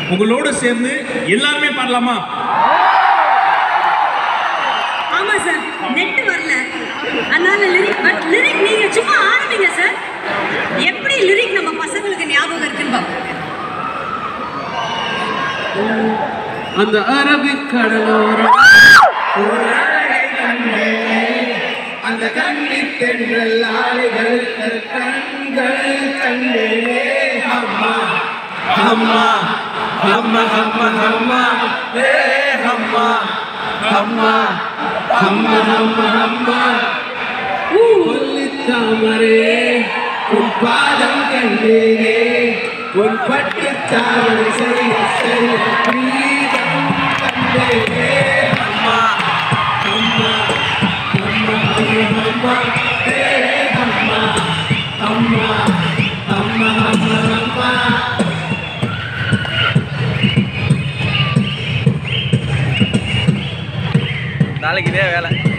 உங்களோட சேர்ந்து எல்லாருமே பாடலாமா ஆமா சார் நெட் வரல அதனால லிரிக் பட் லிரிக் நீங்க சும்மா ஆரம்பிங்க சார் எப்படி லிரிக் நம்ம பசங்களுக்கு ஞாபகம் இருக்குன்னு பார்ப்போம் அந்த அரபிக் கடலோரம் ஒரு அழகை கண்டேன். அந்த கண்ணி தென்றல் ஆலைகள் கண்கள் கண்டேனே அம்மா அம்மா அம்மா அம்மா அம்மா ஏ அம்மா அம்மா அம்மா அம்மா அம்மா தாமரே உன் பாதம் கண்டேனே உன் பட்டு தாவரை செய்ய செய்ய பிரீதம் கண்டேனே அம்மா அம்மா அம்மா அம்மா ஏ அம்மா அம்மா அம்மா அம்மா அம்மா நாளைக்கு இதே வேலை